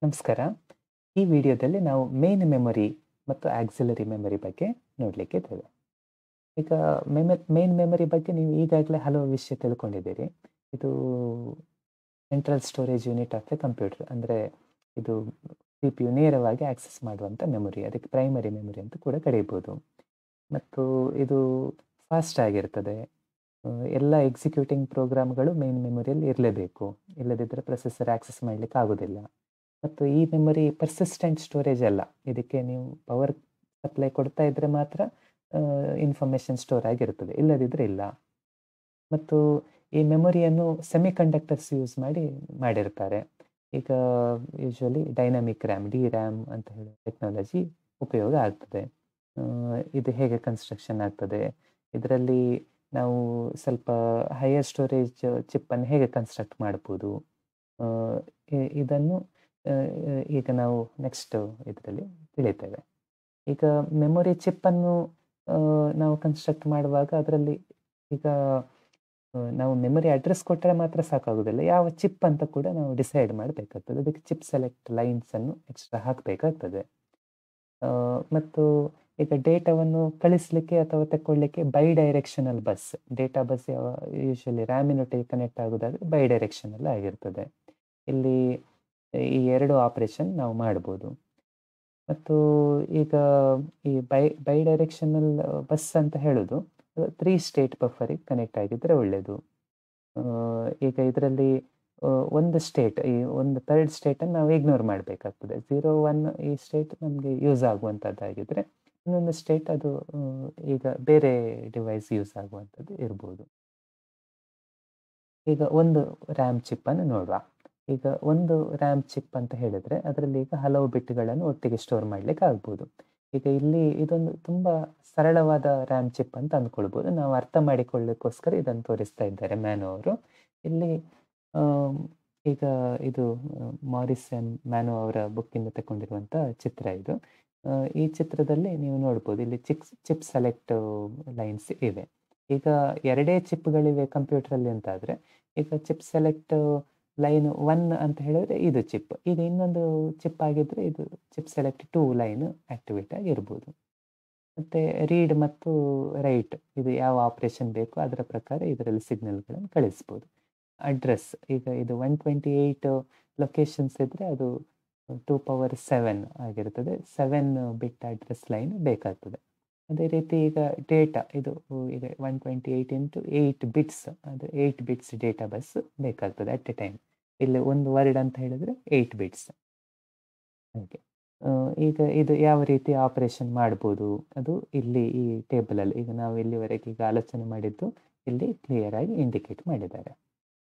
ನಮಸ್ಕಾರ. ಈ ವಿಡಿಯೋದಲ್ಲಿ ನಾವು ಮೇನ್ ಮೆಮೊರಿ ಮತ್ತು ಆಕ್ಸಿಲರಿ ಮೆಮೊರಿ ಬಗ್ಗೆ ನೋಡ್ಲಿಕ್ಕೆ ಇದ್ದೇವೆ. ಈಗ ಮೆಮ ಮೇನ್ ಮೆಮೊರಿ ಬಗ್ಗೆ ನೀವು ಈಗಾಗಲೇ ಹಲವು ವಿಷಯ ತಿಳ್ಕೊಂಡಿದ್ದೀರಿ. ಇದು central storage unit of a computer. ಅಂದ್ರೆ ಇದು ಸಿಪಿಯು ನೇರವಾಗಿ ಆಕ್ಸೆಸ್ ಮಾಡುವಂಥ ಮೆಮೊರಿ. ಅದಕ್ಕೆ ಪ್ರೈಮರಿ ಮೆಮೊರಿ ಅಂತ ಕೂಡ ಕರೆಯಬಹುದು. ಮತ್ತು ಇದು ಫಾಸ್ಟ್ ಆಗಿರ್ತದೆ. ಅ ಎಲ್ಲ ಎಕ್ಸಿಕ್ಯೂಟಿಂಗ್ ಪ್ರೋಗ್ರಾಮ್‌ಗಳು ಮೇನ್ ಮೆಮೊರಿಯಲ್ಲಿ ಇರಲೇಬೇಕು. ಇಲ್ಲದಿದ್ದರೆ ಪ್ರೊಸೆಸರ್ ಆಕ್ಸೆಸ್ ಮಾಡ್ಲಿಕ್ಕೆ ಆಗುದಿಲ್ಲ. ಮತ್ತು ಈ ಮೆಮೊರಿ ಪರ್ಸಿಸ್ಟೆಂಟ್ ಸ್ಟೋರೇಜ್ ಅಲ್ಲ. ಇದಕ್ಕೆ ನೀವು ಪವರ್ ಸಪ್ಲೈ ಕೊಡ್ತಾ ಇದ್ರೆ ಮಾತ್ರ ಅ ಇನ್ಫಾರ್ಮೇಷನ್ ಸ್ಟೋರ್ ಆಗಿರ್ತದೆ. ಇಲ್ಲದಿದ್ರೆ ಇಲ್ಲ. ಮತ್ತು ಈ ಮೆಮೊರಿಯನ್ನು ಸೆಮಿಕಂಡಕ್ಟರ್ಸ್ ಯೂಸ್ ಮಾಡಿ ಮಾಡಿರ್ತಾರೆ. ಈಗ ಯೂಶುವಲಿ ಡೈನಾಮಿಕ್ ರ್ಯಾಮ್, ಡಿ-ರ್ಯಾಮ್ ಅಂತ ಹೇಳೋ ಟೆಕ್ನಾಲಜಿ ಉಪಯೋಗ ಆಗ್ತದೆ. ಅ ಇದು ಹೇಗೆ ಕನ್ಸ್ಟ್ರಕ್ಷನ್ ಆಗ್ತದೆ? ಇದರಲ್ಲಿ ನಾವು ಸ್ವಲ್ಪ ಹೈಯರ್ ಸ್ಟೋರೇಜ್ ಚಿಪ್ ಅನ್ನು ಹೇಗೆ ಕನ್ಸ್ಟ್ರಕ್ಟ್ ಮಾಡ್ಬೋದು? ಅ ಇ ಇದನ್ನು ಅ ಈಗ ನಾವು ನೆಕ್ಸ್ಟ್ ಇದರಲ್ಲಿ ತಿಳಿತೇವೆ. ಈಗ ಮೆಮೊರಿ ಚಿಪ್ ಅನ್ನು ಅ ನಾವು ಕನ್ಸ್ಟ್ರಕ್ಟ್ ಮಾಡುವಾಗ ಅದರಲ್ಲಿ ಈಗ ಅ ನಾವು ಮೆಮೊರಿ ಅಡ್ರೆಸ್ ಕೊಟ್ಟರೆ ಮಾತ್ರ ಸಾಕಾಗುದಿಲ್ಲ. ಯಾವ ಚಿಪ್ ಅಂತ ಕೂಡ ನಾವು ಡಿಸೈಡ್ ಮಾಡಬೇಕಾಗ್ತದೆ. ಅದಕ್ಕೆ ಚಿಪ್ ಸೆಲೆಕ್ಟ್ ಲೈನ್ಸ್ ಅನ್ನು ಎಕ್ಸ್ಟ್ರಾ ಹಾಕಬೇಕಾಗ್ತದೆ. ಅ ಮತ್ತು ಈಗ ಡೇಟಾವನ್ನು ಕಳಿಸ್ಲಿಕ್ಕೆ ಅಥವಾ ತೆಕ್ಕೊಳ್ಳಿಕ್ಕೆ bidirectional bus. Data bus ಯಾವ ಯೂಶುವಲಿ ರ್ಯಾಮಿನೊಟ್ಟಿಗೆ ಕನೆಕ್ಟ್ ಆಗುದಾದ್ರೆ ಬೈ ಡೈರೆಕ್ಷನಲ್ ಆಗಿರ್ತದೆ. ಇಲ್ಲಿ ಈ 2 ಆಪರೇಷನ್ ನಾವು ಮಾಡ್ಬೋದು. ಮತ್ತು ಈಗ ಈ ಬೈ ಬೈ ಡೈರೆಕ್ಷನಲ್ ಬಸ್ ಅಂತ ಹೇಳುದು 3 ಸ್ಟೇಟ್ ಬಫರ್‌ಗೆ ಕನೆಕ್ಟ್ ಆಗಿದ್ರೆ ಒಳ್ಳೆಯದು. ಅ ಈಗ ಇದರಲ್ಲಿ ಅ ಒಂದು ಸ್ಟೇಟ್ ಈ ಒಂದು ಥರ್ಡ್ ಸ್ಟೇಟ್ ಅನ್ನು ನಾವು ಇಗ್ನೋರ್ ಮಾಡಬೇಕಾಗ್ತದೆ. 0, 1 ಈ ಸ್ಟೇಟ್ ನಮ್ಗೆ ಯೂಸ್ ಆಗುವಂತದ್ದಾಗಿದ್ರೆ, ಇನ್ನೊಂದು ಸ್ಟೇಟ್ ಅದು ಅ ಈಗ ಬೇರೆ ಡಿವೈಸ್ ಯೂಸ್ ಆಗುವಂಥದ್ದು ಇರ್ಬೋದು. ಈಗ ಒಂದು ರ್ಯಾಮ್ ಚಿಪ್ ಅನ್ನು ನೋಡುವ. ಈಗ ಒಂದು ರ್ಯಾಮ್ ಚಿಪ್ ಅಂತ ಹೇಳಿದ್ರೆ ಅದರಲ್ಲಿ ಈಗ ಹಲವು ಬಿಟ್‌ಗಳನ್ನು ಒಟ್ಟಿಗೆ ಸ್ಟೋರ್ ಮಾಡ್ಲಿಕ್ಕೆ ಆಗ್ಬೋದು. ಈಗ ಇಲ್ಲಿ ಇದೊಂದು ತುಂಬಾ ಸರಳವಾದ ರ್ಯಾಮ್ ಚಿಪ್ ಅಂತ ಅಂದ್ಕೊಳ್ಬೋದು. ನಾವು ಅರ್ಥ ಮಾಡಿಕೊಳ್ಳಿಕ್ಕೋಸ್ಕರ ಇದನ್ನು ತೋರಿಸ್ತಾ ಇದ್ದಾರೆ ಮ್ಯಾನೋ ಅವರು. ಇಲ್ಲಿ ಅ ಈಗ ಇದು ಮಾರಿಸ್ ಎಂ ಮ್ಯಾನೋ ಅವರ ಬುಕ್ಕಿಂದ ತೆಕ್ಕೊಂಡಿರುವಂಥ ಚಿತ್ರ ಇದು. ಅ ಈ ಚಿತ್ರದಲ್ಲಿ ನೀವು ನೋಡ್ಬೋದು ಇಲ್ಲಿ ಚಿಕ್ಸ್ ಚಿಪ್ ಸೆಲೆಕ್ಟ್ ಲೈನ್ಸ್ ಇವೆ. ಈಗ 2 ಚಿಪ್‌ಗಳಿವೆ ಕಂಪ್ಯೂಟರಲ್ಲಿ ಅಂತಾದ್ರೆ, ಈಗ ಚಿಪ್ ಸೆಲೆಕ್ಟ್ ಲೈನ್ 1 ಅಂತ ಹೇಳಿದ್ರೆ ಇದು ಚಿಪ್. ಈಗ ಇನ್ನೊಂದು ಚಿಪ್ ಆಗಿದ್ರೆ ಇದು ಚಿಪ್ ಸೆಲೆಕ್ಟ್ 2 ಲೈನ್ ಆಕ್ಟಿವೇಟ್ ಆಗಿರ್ಬೋದು. ಮತ್ತೆ ರೀಡ್ ಮತ್ತು ರೈಟ್ ಇದು ಯಾವ ಆಪರೇಷನ್ ಬೇಕೋ ಅದರ ಪ್ರಕಾರ ಇದರಲ್ಲಿ ಸಿಗ್ನಲ್‌ಗಳನ್ನು ಕಳಿಸ್ಬೋದು. ಅಡ್ರೆಸ್ ಈಗ ಇದು 128 ಲೊಕೇಶನ್ಸ್ ಇದ್ರೆ ಅದು 2/7 ಆಗಿರ್ತದೆ. 7 ಬಿಟ್ ಅಡ್ರೆಸ್ ಲೈನ್ ಬೇಕಾಗ್ತದೆ. ಅದೇ ರೀತಿ ಈಗ ಡೇಟಾ ಇದು ಈಗ 128 ಇಂಟು 8 ಬಿಟ್ಸ್ ಅದು 8 ಬಿಟ್ಸ್ ಡೇಟಾ ಬಸ್ ಬೇಕಾಗ್ತದೆ ಅಟ್ ಎ ಟೈಮ್. ಇಲ್ಲಿ ಒಂದು ವರ್ಡ್ ಅಂತ ಹೇಳಿದ್ರೆ 8 ಬಿಟ್ಸ್. ಹಾಗೆ. ಅ ಈಗ ಇದು ಯಾವ ರೀತಿ ಆಪರೇಷನ್ ಮಾಡ್ಬೋದು? ಅದು ಇಲ್ಲಿ ಈ ಟೇಬಲಲ್ಲಿ ಈಗ ನಾವು ಇಲ್ಲಿವರೆಗೆ ಈಗ ಆಲೋಚನೆ ಮಾಡಿದ್ದು ಇಲ್ಲಿ ಕ್ಲಿಯರ್ ಆಗಿ ಇಂಡಿಕೇಟ್ ಮಾಡಿದ್ದಾರೆ.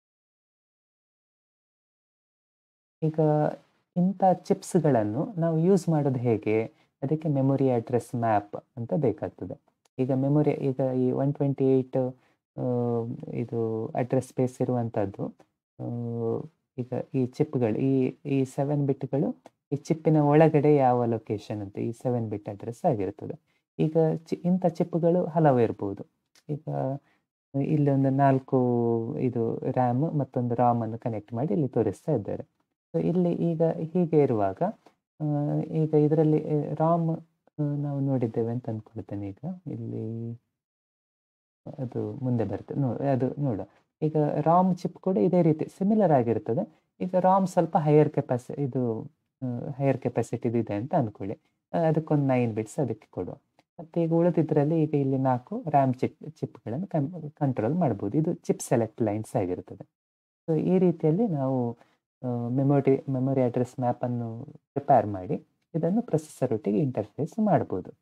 ಈಗ ಇಂಥ ಚಿಪ್ಸ್‌ಗಳನ್ನು ನಾವು ಯೂಸ್ ಮಾಡೋದು ಹೇಗೆ? ಅದಕ್ಕೆ ಮೆಮೊರಿ ಅಡ್ರೆಸ್ ಮ್ಯಾಪ್ ಅಂತ ಬೇಕಾಗ್ತದೆ. ಈಗ ಮೆಮೊರಿ ಈಗ ಈ 128 ಅ ಇದು ಅಡ್ರೆಸ್ ಸ್ಪೇಸ್ ಇರುವಂತದ್ದು ಅ ಈಗ ಈ ಚಿಪ್‌ಗಳು ಈ ಈ 7 ಬಿಟ್‌ಗಳು ಈ ಚಿಪ್ಪಿನ ಒಳಗಡೆ ಯಾವ ಲೊಕೇಶನ್ ಅಂತ ಈ 7 ಬಿಟ್ ಅಡ್ರೆಸ್ ಆಗಿರ್ತದೆ. ಈಗ ಚಿ ಇಂಥ ಚಿಪ್‌ಗಳು ಹಲವು ಇರ್ಬೋದು. ಈಗ ಇಲ್ಲೊಂದು 4 ಇದು ರ್ಯಾಮ್ ಮತ್ತೊಂದು ರಾಮ್ ಅನ್ನು ಕನೆಕ್ಟ್ ಮಾಡಿ ಇಲ್ಲಿ ತೋರಿಸ್ತಾ ಇದ್ದಾರೆ. ಸೊ ಇಲ್ಲಿ ಈಗ ಹೀಗೆ ಇರುವಾಗ ಅ ಈಗ ಇದರಲ್ಲಿ ರಾಮ್ ಅ ನಾವು ನೋಡಿದ್ದೇವೆ ಅಂತ ಅಂದ್ಕೊಳ್ತೇನೆ ಈಗ. ಇಲ್ಲಿ ಅದು ಮುಂದೆ ಬರ್ತದೆ ನೋ ಅದು ನೋಡುವ. ಈಗ ರಾಮ್ ಚಿಪ್ ಕೂಡ ಇದೇ ರೀತಿ ಸಿಮಿಲರ್ ಆಗಿರ್ತದೆ. ಈಗ ರಾಮ್ ಸ್ವಲ್ಪ ಹೈಯರ್ ಕೆಪಾಸಿ ಇದು ಅ ಹೈಯರ್ ಕೆಪಾಸಿಟಿದು ಇದೆ ಅಂತ ಅಂದ್ಕೊಳ್ಳಿ. ಅ ಅದಕ್ಕೊಂದು 9 ಬಿಟ್ಸ್ ಅದಕ್ಕೆ ಕೊಡುವ. ಮತ್ತೆ ಈಗ ಉಳಿದಿದ್ರಲ್ಲಿ ಈಗ ಇಲ್ಲಿ 4 ರ್ಯಾಮ್ ಚಿಪ್ ಚಿಪ್‌ಗಳನ್ನು ಕಂ ಕಂಟ್ರೋಲ್ ಮಾಡ್ಬೋದು. ಇದು ಚಿಪ್ ಸೆಲೆಕ್ಟ್ ಲೈನ್ಸ್ ಆಗಿರ್ತದೆ. ಸೊ ಈ ರೀತಿಯಲ್ಲಿ ನಾವು ಅ ಮೆಮೊರಿ ಮೆಮೊರಿ ಅಡ್ರೆಸ್ ಮ್ಯಾಪ್ ಅನ್ನು ಪ್ರಿಪೇರ್ ಮಾಡಿ ಇದನ್ನು ಪ್ರೊಸೆಸರ್ ಒಟ್ಟಿಗೆ ಇಂಟರ್ಫೇಸ್ ಮಾಡ್ಬೋದು.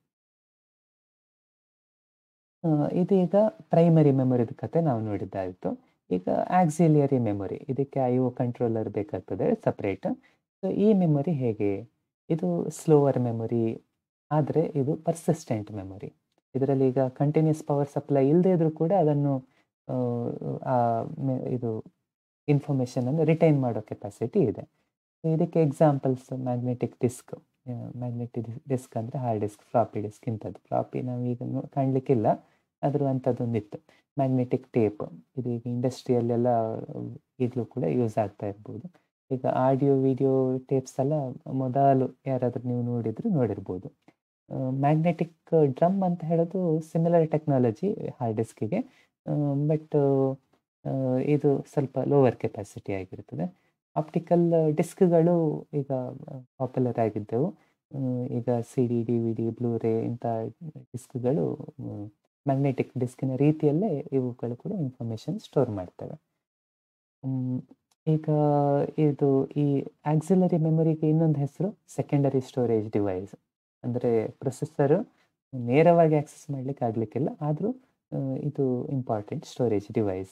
ಅ ಇದೀಗ ಪ್ರೈಮರಿ ಮೆಮೊರಿದು ಕತೆ ನಾವು ನೋಡಿದ್ದಾಯ್ತು. ಈಗ ಆಕ್ಸಿಲಿಯರಿ ಮೆಮೊರಿ ಇದಕ್ಕೆ ಐ/ಒ ಕಂಟ್ರೋಲರ್ ಬೇಕಾಗ್ತದೆ ಸೆಪರೇಟ್. ಸೊ ಈ ಮೆಮೊರಿ ಹೇಗೆ? ಇದು ಸ್ಲೋವರ್ ಮೆಮೊರಿ ಆದ್ರೆ ಇದು ಪರ್ಸಿಸ್ಟೆಂಟ್ ಮೆಮೊರಿ. ಇದರಲ್ಲಿ ಈಗ ಕಂಟಿನ್ಯೂಯಸ್ ಪವರ್ ಸಪ್ಲೈ ಇಲ್ಲದೆ ಇದ್ರೂ ಕೂಡ ಅದನ್ನು ಅ ಆ ಮೆ ಇದು ಇನ್ಫಾರ್ಮೇಷನ್ ಅನ್ನು ರಿಟೈನ್ ಮಾಡೋ ಕೆಪಾಸಿಟಿ ಇದೆ. ಇದಕ್ಕೆ ಎಕ್ಸಾಂಪಲ್ಸ್ ಮ್ಯಾಗ್ನೆಟಿಕ್ ಡಿಸ್ಕ್. ಅ ಮ್ಯಾಗ್ನೆಟಿಕ್ ಡಿಸ್ಕ್ ಅಂದ್ರೆ ಹಾರ್ಡ್ ಡಿಸ್ಕ್, ಫ್ಲಾಪಿ ಡಿಸ್ಕ್ ಇಂಥದ್ದು. ಫ್ಲಾಪಿ ನಾವು ಈಗ ನೋ ಕಾಣ್ಲಿಕ್ಕಿಲ್ಲ. ಆದ್ರೂ ಅಂಥದ್ದೊಂದಿತ್ತು. ಮ್ಯಾಗ್ನೆಟಿಕ್ ಟೇಪ್ ಇದು ಈಗ ಇಂಡಸ್ಟ್ರಿಯಲ್ಲೆಲ್ಲ ಈಗಲೂ ಕೂಡ ಯೂಸ್ ಆಗ್ತಾ ಇರ್ಬೋದು. ಈಗ ಆಡಿಯೋ, ವಿಡಿಯೋ ಟೇಪ್ಸ್ ಎಲ್ಲ ಮೊದಲು ಯಾರಾದ್ರೂ ನೀವು ನೋಡಿದ್ರೆ ನೋಡಿರ್ಬೋದು. ಆಹ್, ಮ್ಯಾಗ್ನೆಟಿಕ್ ಡ್ರಮ್ ಅಂತ ಹೇಳೋದು ಸಿಮಿಲರ್ ಟೆಕ್ನಾಲಜಿ ಹಾರ್ಡ್ ಡಿಸ್ಕಿಗೆ. ಆಹ್, ಬಟ್ ಆಹ್, ಇದು ಸ್ವಲ್ಪ ಲೋವರ್ ಕೆಪಾಸಿಟಿ ಆಗಿರ್ತದೆ. ಆಪ್ಟಿಕಲ್ ಡಿಸ್ಕ್‌ಗಳು ಈಗ ಪಾಪ್ಯುಲರ್ ಆಗಿದ್ದವು. ಆಹ್, ಈಗ ಸಿಡಿ, ಡಿವಿಡಿ, ಬ್ಲೂ-ರೇ ಇಂಥ ಡಿಸ್ಕ್‌ಗಳು ಹ್ಮ್, ಮ್ಯಾಗ್ನೆಟಿಕ್ ಡಿಸ್ಕಿನ ರೀತಿಯಲ್ಲೇ ಇವುಗಳು ಕೂಡ ಇನ್ಫಾರ್ಮೇಷನ್ ಸ್ಟೋರ್ ಮಾಡ್ತವೆ. ಹ್ಮ್, ಈಗ ಇದು ಈ ಆಕ್ಸಿಲರಿ ಮೆಮೊರಿಗೆ ಇನ್ನೊಂದು ಹೆಸರು ಸೆಕೆಂಡರಿ ಸ್ಟೋರೇಜ್ ಡಿವೈಸ್. ಅಂದ್ರೆ ಪ್ರೊಸೆಸರ್ ನೇರವಾಗಿ ಆಕ್ಸೆಸ್ ಮಾಡ್ಲಿಕ್ಕೆ ಆಗ್ಲಿಕ್ಕಿಲ್ಲ. ಆದ್ರೂ ಆಹ್, ಇದು ಇಂಪಾರ್ಟೆಂಟ್ ಸ್ಟೋರೇಜ್ ಡಿವೈಸ್.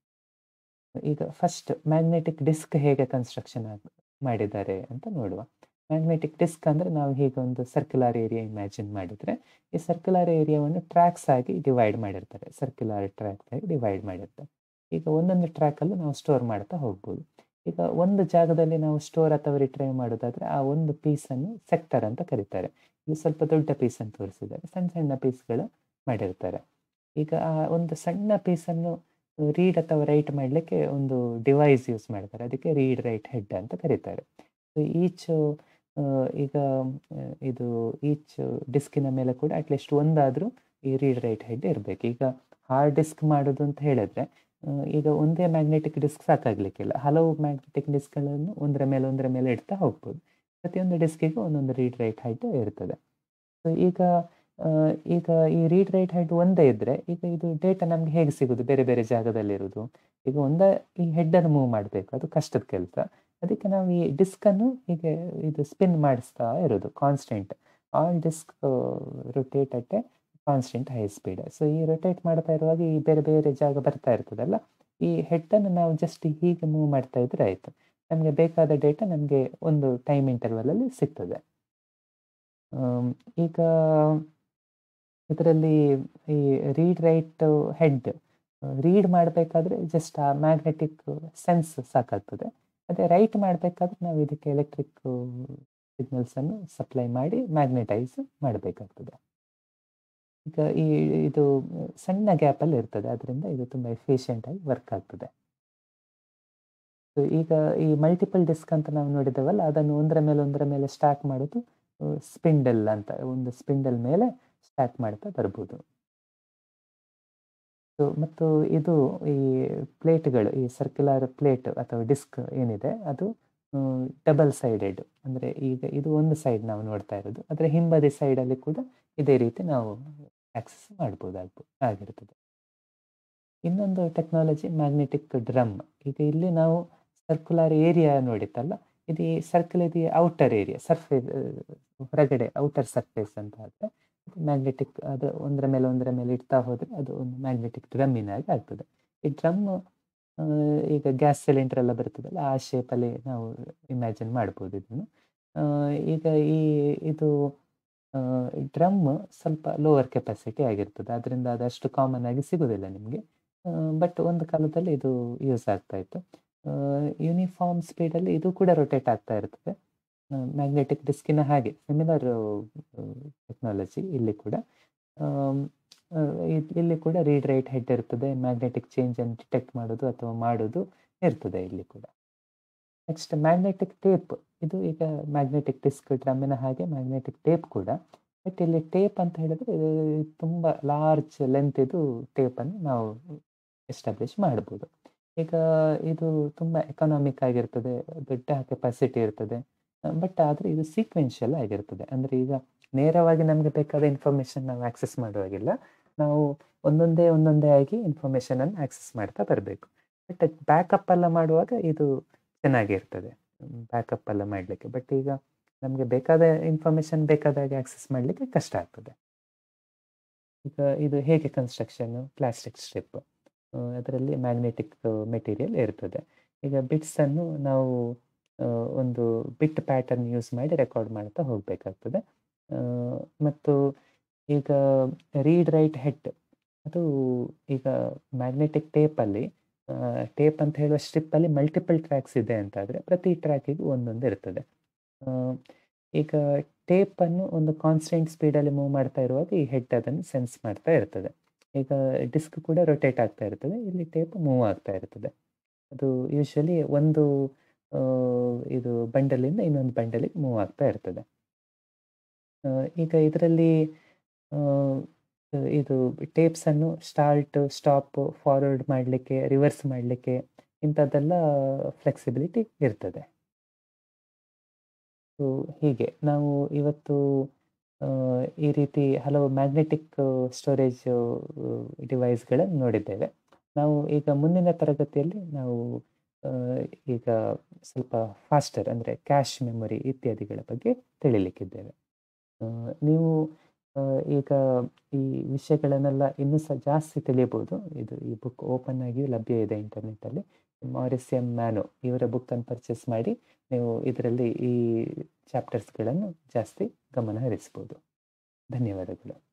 ಈಗ ಫಸ್ಟ್ ಮ್ಯಾಗ್ನೆಟಿಕ್ ಡಿಸ್ಕ್ ಹೇಗೆ ಕನ್ಸ್ಟ್ರಕ್ಷನ್ ಆಗ್ ಮಾಡಿದ್ದಾರೆ ಅಂತ ನೋಡುವ. ಮ್ಯಾಗ್ನೆಟಿಕ್ ಡಿಸ್ಕ್ ಅಂದ್ರೆ ನಾವು ಹೀಗೆ ಒಂದು ಸರ್ಕ್ಯುಲರ್ ಏರಿಯಾ ಇಮ್ಯಾಜಿನ್ ಮಾಡಿದ್ರೆ, ಈ ಸರ್ಕ್ಯುಲರ್ ಏರಿಯಾವನ್ನು ಟ್ರ್ಯಾಕ್ಸ್ ಆಗಿ ಡಿವೈಡ್ ಮಾಡಿರ್ತಾರೆ. ಸರ್ಕ್ಯುಲರ್ ಟ್ರ್ಯಾಕ್ಸ್ ಆಗಿ ಡಿವೈಡ್ ಮಾಡಿರ್ತಾರೆ. ಈಗ ಒಂದೊಂದು ಟ್ರ್ಯಾಕಲ್ಲೂ ನಾವು ಸ್ಟೋರ್ ಮಾಡ್ತಾ ಹೋಗ್ಬೋದು. ಈಗ ಒಂದು ಜಾಗದಲ್ಲಿ ನಾವು ಸ್ಟೋರ್ ಅಥವಾ ರಿಟ್ರೈವ್ ಮಾಡೋದಾದ್ರೆ, ಆ ಒಂದು ಪೀಸನ್ನು ಸೆಕ್ಟರ್ ಅಂತ ಕರೀತಾರೆ. ಇದು ಸ್ವಲ್ಪ ದೊಡ್ಡ ಪೀಸ್ ಅಂತ ತೋರಿಸಿದ್ದಾರೆ. ಸಣ್ಣ ಸಣ್ಣ ಪೀಸ್‌ಗಳು ಮಾಡಿರ್ತಾರೆ. ಈಗ ಆ ಒಂದು ಸಣ್ಣ ಪೀಸನ್ನು ರೀಡ್ ಅಥವಾ ರೈಟ್ ಮಾಡ್ಲಿಕ್ಕೆ ಒಂದು ಡಿವೈಸ್ ಯೂಸ್ ಮಾಡ್ತಾರೆ. ಅದಕ್ಕೆ ರೀಡ್ ರೈಟ್ ಹೆಡ್ ಅಂತ ಕರೀತಾರೆ. ಸೊ ಈಚ್ ಆಹ್, ಈಗ ಆಹ್, ಇದು ಈಚ್ ಡಿಸ್ಕಿನ ಮೇಲೆ ಕೂಡ ಅಟ್‌ಲೀಸ್ಟ್ ಒಂದಾದ್ರೂ ಈ ರೀಡ್ ರೈಟ್ ಹೆಡ್ ಇರ್ಬೇಕು. ಈಗ ಹಾರ್ಡ್ ಡಿಸ್ಕ್ ಮಾಡೋದು ಅಂತ ಹೇಳಿದ್ರೆ, ಆಹ್, ಈಗ ಒಂದೇ ಮ್ಯಾಗ್ನೆಟಿಕ್ ಡಿಸ್ಕ್ ಸಾಕಾಗ್ಲಿಕ್ಕಿಲ್ಲ. ಹಲವು ಮ್ಯಾಗ್ನೆಟಿಕ್ ಡಿಸ್ಕ್‌ಗಳನ್ನು ಒಂದರ ಮೇಲೆ ಒಂದರ ಮೇಲೆ ಇಡ್ತಾ ಹೋಗ್ಬೋದು. ಪ್ರತಿಯೊಂದು ಡಿಸ್ಕಿಗೂ ಒಂದೊಂದು ರೀಡ್ ರೈಟ್ ಹೆಡ್ ಇರ್ತದೆ. ಸೊ ಈಗ ಆಹ್, ಈಗ ಈ ರೀಡ್ ರೈಟ್ ಹೆಡ್ ಒಂದೇ ಇದ್ರೆ, ಈಗ ಇದು ಡೇಟಾ ನಮ್ಗೆ ಹೇಗೆ ಸಿಗುದು ಬೇರೆ ಬೇರೆ ಜಾಗದಲ್ಲಿರುದು? ಈಗ ಒಂದೇ ಈ ಹೆಡ್ ಅನ್ನು ಮೂವ್ ಮಾಡ್ಬೇಕು. ಅದು ಕಷ್ಟದ ಕೆಲ್ಸ. ಅದಕ್ಕೆ ನಾವು ಈ ಡಿಸ್ಕ್ ಅನ್ನು ಹೀಗೆ ಇದು ಸ್ಪಿನ್ ಮಾಡಿಸ್ತಾ ಇರೋದು constant. All disk rotate at a constant high speed. So ಈ ರೊಟೇಟ್ ಮಾಡ್ತಾ ಇರುವಾಗ ಈ ಬೇರೆ ಬೇರೆ ಜಾಗ ಬರ್ತಾ ಇರ್ತದಲ್ಲ, ಈ ಹೆಡ್ ಅನ್ನು ನಾವು ಜಸ್ಟ್ ಹೀಗೆ ಮೂವ್ ಮಾಡ್ತಾ ಇದ್ರೆ ಆಯ್ತು. ನಮ್ಗೆ ಬೇಕಾದ ಡೇಟಾ ನಮ್ಗೆ ಒಂದು ಟೈಮ್ ಇಂಟರ್ವಲ್ ಅಲ್ಲಿ ಸಿಗ್ತದೆ. ಆಹ್, ಈಗ ಇದರಲ್ಲಿ ಈ ರೀಡ್ ರೈಟ್ ಹೆಡ್ ರೀಡ್ ಮಾಡ್ಬೇಕಾದ್ರೆ ಜಸ್ಟ್ ಆ ಮ್ಯಾಗ್ನೆಟಿಕ್ ಸೆನ್ಸ್ ಸಾಕಾಗ್ತದೆ. ಅದೇ ರೈಟ್ ಮಾಡ್ಬೇಕಾದ್ರೆ ನಾವು ಇದಕ್ಕೆ ಎಲೆಕ್ಟ್ರಿಕ್ ಸಿಗ್ನಲ್ಸ್ ಅನ್ನು ಸಪ್ಲೈ ಮಾಡಿ ಮ್ಯಾಗ್ನೆಟೈಸ್ ಮಾಡಬೇಕಾಗ್ತದೆ. ಈಗ ಈ ಇದು ಸಣ್ಣ ಗ್ಯಾಪ್ ಅಲ್ಲಿ ಇರ್ತದೆ. ಆದ್ರಿಂದ ಇದು ತುಂಬಾ ಎಫಿಷಿಯಂಟ್ ಆಗಿ ವರ್ಕ್ ಆಗ್ತದೆ. ಸೊ ಈಗ ಈ ಮಲ್ಟಿಪಲ್ ಡಿಸ್ಕ್ ಅಂತ ನಾವು ನೋಡಿದ್ದೇವಲ್ಲ, ಅದನ್ನು ಒಂದರ ಮೇಲೆ ಒಂದರ ಮೇಲೆ ಸ್ಟಾಕ್ ಮಾಡೋದು ಆಹ್, ಸ್ಪಿಂಡಲ್ ಅಂತ. ಒಂದು ಸ್ಪಿಂಡಲ್ ಮೇಲೆ ಸ್ಟಾಕ್ ಮಾಡ್ತಾ ಬರ್ಬೋದು. ಸೊ ಮತ್ತು ಇದು ಈ ಪ್ಲೇಟ್‌ಗಳು ಈ ಸರ್ಕ್ಯುಲರ್ ಪ್ಲೇಟ್ ಅಥವಾ ಡಿಸ್ಕ್ ಏನಿದೆ ಅದು ಆಹ್, ಡಬಲ್ ಸೈಡೆಡ್. ಅಂದ್ರೆ ಈಗ ಇದು ಒಂದು ಸೈಡ್ ನಾವು ನೋಡ್ತಾ ಇರೋದು. ಅದರ ಹಿಂಬದಿ ಸೈಡಲ್ಲಿ ಕೂಡ ಇದೇ ರೀತಿ ನಾವು ಆಕ್ಸೆಸ್ ಮಾಡ್ಬೋದಾಗ್ಬೋ ಆಗಿರ್ತದೆ. ಇನ್ನೊಂದು ಟೆಕ್ನಾಲಜಿ ಮ್ಯಾಗ್ನೆಟಿಕ್ ಡ್ರಮ್. ಈಗ ಇಲ್ಲಿ ನಾವು ಸರ್ಕ್ಯುಲರ್ ಏರಿಯಾ ನೋಡಿತ್ತಲ್ಲ, ಇದು ಈ ಸರ್ಕಲ್ ಇದು ಔಟರ್ ಏರಿಯಾ ಸರ್ಫೇಸ್ ಹೊರಗಡೆ ಔಟರ್ ಸರ್ಫೇಸ್ ಅಂತ ಆದ್ರೆ, ಮ್ಯಾಗ್ನೆಟಿಕ್ ಅದು ಒಂದರ ಮೇಲೆ ಒಂದರ ಮೇಲೆ ಇಡ್ತಾ ಹೋದ್ರೆ ಅದು ಒಂದು ಮ್ಯಾಗ್ನೆಟಿಕ್ ಡ್ರಮ್ಮಿನ ಹಾಗೆ ಆಗ್ತದೆ. ಈ ಡ್ರಮ್ ಆಹ್, ಈಗ ಗ್ಯಾಸ್ ಸಿಲಿಂಡರ್ ಎಲ್ಲ ಬರ್ತದಲ್ಲ, ಆ ಶೇಪಲ್ಲಿ ನಾವು ಇಮ್ಯಾಜಿನ್ ಮಾಡ್ಬೋದು ಇದನ್ನು. ಆಹ್, ಈಗ ಈ ಇದು ಆಹ್, ಡ್ರಮ್ ಸ್ವಲ್ಪ ಲೋವರ್ ಕೆಪಾಸಿಟಿ ಆಗಿರ್ತದೆ. ಆದ್ರಿಂದ ಅದು ಅಷ್ಟು ಕಾಮನ್ ಆಗಿ ಸಿಗುದಿಲ್ಲ ನಿಮ್ಗೆ. ಆಹ್, ಬಟ್ ಒಂದು ಕಾಲದಲ್ಲಿ ಇದು ಯೂಸ್ ಆಗ್ತಾ ಇತ್ತು. ಆಹ್, ಯೂನಿಫಾರ್ಮ್ ಸ್ಪೀಡಲ್ಲಿ ಇದು ಕೂಡ ರೊಟೇಟ್ ಆಗ್ತಾ ಇರ್ತದೆ. ಆಹ್, ಮ್ಯಾಗ್ನೆಟಿಕ್ ಡಿಸ್ಕಿನ ಹಾಗೆ ಸಿಮಿಲರ್ ಟೆಕ್ನಾಲಜಿ ಇಲ್ಲಿ ಕೂಡ. ಆಹ್, ಆಹ್, ಇದ್ ಇಲ್ಲಿ ಕೂಡ ರೀಡ್ ರೈಟ್ ಹೆಡ್ ಇರ್ತದೆ. ಮ್ಯಾಗ್ನೆಟಿಕ್ ಚೇಂಜ್ ಅನ್ನು ಡಿಟೆಕ್ಟ್ ಮಾಡೋದು ಅಥವಾ ಮಾಡೋದು ಇರ್ತದೆ ಇಲ್ಲಿ ಕೂಡ. Next magnetic tape. ಇದು ಈಗ ಮ್ಯಾಗ್ನೆಟಿಕ್ ಡಿಸ್ಕ್ ಡ್ರಮ್ಮಿನ ಹಾಗೆ ಮ್ಯಾಗ್ನೆಟಿಕ್ ಟೇಪ್ ಕೂಡ. ಬಟ್ ಇಲ್ಲಿ ಟೇಪ್ ಅಂತ ಹೇಳಿದ್ರೆ ಇದು ತುಂಬಾ ಲಾರ್ಜ್ ಲೆಂತ್ ಇದು ಟೇಪ್ ಅನ್ನು ನಾವು ಎಸ್ಟಾಬ್ಲಿಷ್ ಮಾಡ್ಬೋದು. ಈಗ ಇದು ತುಂಬಾ ಎಕನಾಮಿಕ್ ಆಗಿರ್ತದೆ. ದೊಡ್ಡ ಕೆಪಾಸಿಟಿ ಇರ್ತದೆ. ಬಟ್ ಆದ್ರೆ ಇದು ಸೀಕ್ವೆನ್ಷಿಯಲ್ ಆಗಿರ್ತದೆ. ಅಂದ್ರೆ ಈಗ ನೇರವಾಗಿ ನಮ್ಗೆ ಬೇಕಾದ ಇನ್ಫಾರ್ಮೇಷನ್ ನಾವು ಆಕ್ಸೆಸ್ ಮಾಡುವಾಗಿಲ್ಲ. ನಾವು ಒಂದೊಂದೇ ಒಂದೊಂದೇ ಆಗಿ ಇನ್ಫಾರ್ಮೇಷನ್ ಅನ್ನು ಆಕ್ಸೆಸ್ ಮಾಡ್ತಾ ಬರ್ಬೇಕು. ಬಟ್ ಬ್ಯಾಕಪ್ ಎಲ್ಲ ಮಾಡುವಾಗ ಇದು ಚೆನ್ನಾಗಿರ್ತದೆ. ಬ್ಯಾಕಪ್ ಎಲ್ಲ ಮಾಡ್ಲಿಕ್ಕೆ. ಬಟ್ ಈಗ ನಮ್ಗೆ ಬೇಕಾದ ಇನ್ಫಾರ್ಮೇಷನ್ ಬೇಕಾದ ಹಾಗೆ ಆಕ್ಸೆಸ್ ಮಾಡ್ಲಿಕ್ಕೆ ಕಷ್ಟ ಆಗ್ತದೆ. ಈಗ ಇದು ಹೇಗೆ ಕನ್ಸ್ಟ್ರಕ್ಷನ್ ಪ್ಲಾಸ್ಟಿಕ್ ಸ್ಟ್ರಿಪ್. ಆಹ್, ಅದರಲ್ಲಿ ಮ್ಯಾಗ್ನೆಟಿಕ್ ಮೆಟೀರಿಯಲ್ ಇರ್ತದೆ. ಈಗ ಬಿಟ್ಸ್ ಅನ್ನು ನಾವು ಆಹ್, ಒಂದು ಬಿಟ್ ಪ್ಯಾಟರ್ನ್ ಯೂಸ್ ಮಾಡಿ ರೆಕಾರ್ಡ್ ಮಾಡ್ತಾ ಹೋಗ್ಬೇಕಾಗ್ತದೆ. ಆಹ್, ಮತ್ತು ಈಗ ರೀಡ್ ರೈಟ್ ಹೆಡ್ ಅದು ಈಗ ಮ್ಯಾಗ್ನೆಟಿಕ್ ಟೇಪಲ್ಲಿ ಆಹ್, ಟೇಪ್ ಅಂತ ಹೇಳುವ ಸ್ಟ್ರಿಪ್ಪಲ್ಲಿ ಮಲ್ಟಿಪಲ್ ಟ್ರ್ಯಾಕ್ಸ್ ಇದೆ ಅಂತಾದ್ರೆ, ಪ್ರತಿ ಟ್ರ್ಯಾಕಿಗೂ ಒಂದೊಂದು ಇರ್ತದೆ. ಆಹ್, ಈಗ ಟೇಪ್ ಅನ್ನು ಒಂದು ಕಾನ್ಸ್ಟೆಂಟ್ ಸ್ಪೀಡಲ್ಲಿ ಮೂವ್ ಮಾಡ್ತಾ ಇರುವಾಗ ಈ ಹೆಡ್ ಅದನ್ನು ಸೆನ್ಸ್ ಮಾಡ್ತಾ ಇರ್ತದೆ. ಈಗ ಡಿಸ್ಕ್ ಕೂಡ ರೊಟೇಟ್ ಆಗ್ತಾ ಇರ್ತದೆ. ಇಲ್ಲಿ ಟೇಪ್ ಮೂವ್ ಆಗ್ತಾ ಇರ್ತದೆ. ಅದು ಯೂಶುವಲಿ ಒಂದು ಆ, ಇದು ಬಂಡಲಿಂದ ಇನ್ನೊಂದು ಬಂಡಲಿಗೆ ಮೂವ್ ಆಗ್ತಾ ಇರ್ತದೆ ಆ, ಈಗ ಇದರಲ್ಲಿ ಆ, ಇದು ಟೇಪ್ಸನ್ನು ಸ್ಟಾರ್ಟ್ ಸ್ಟಾಪ್ ಫಾರ್ವರ್ಡ್ ಮಾಡಲಿಕ್ಕೆ ರಿವರ್ಸ್ ಮಾಡಲಿಕ್ಕೆ ಇಂಥದ್ದೆಲ್ಲ ಫ್ಲೆಕ್ಸಿಬಿಲಿಟಿ ಇರ್ತದೆ ಸೊ ಹೀಗೆ ನಾವು ಇವತ್ತು ಆ, ಈ ರೀತಿ ಹಲವು ಮ್ಯಾಗ್ನೆಟಿಕ್ ಸ್ಟೋರೇಜ್ ಡಿವೈಸ್ಗಳನ್ನು ನೋಡಿದ್ದೇವೆ ನಾವು ಈಗ ಮುಂದಿನ ತರಗತಿಯಲ್ಲಿ ನಾವು ಆ, ಈಗ ಸ್ವಲ್ಪ ಫಾಸ್ಟರ್ ಅಂದರೆ ಕ್ಯಾಶ್ ಮೆಮೊರಿ ಇತ್ಯಾದಿಗಳ ಬಗ್ಗೆ ತಿಳಿಲಿಕ್ಕಿದ್ದೇವೆ ಆ, ನೀವು ಆ, ಈಗ ಈ ವಿಷಯಗಳನ್ನೆಲ್ಲ ಇನ್ನೂ ಸಹ ಜಾಸ್ತಿ ತಿಳಿಯಬಹುದು ಇದು ಈ ಬುಕ್ ಓಪನ್ ಆಗಿಯೂ ಲಭ್ಯ ಇದೆ ಇಂಟರ್ನೆಟ್ಟಲ್ಲಿ ಮಾರಿಸ್ ಎಂ ಮ್ಯಾನೋ ಇವರ ಬುಕ್ಕನ್ನು ಪರ್ಚೇಸ್ ಮಾಡಿ ನೀವು ಇದರಲ್ಲಿ ಈ ಚಾಪ್ಟರ್ಸ್ಗಳನ್ನು ಜಾಸ್ತಿ ಗಮನ ಹರಿಸ್ಬೋದು ಧನ್ಯವಾದಗಳು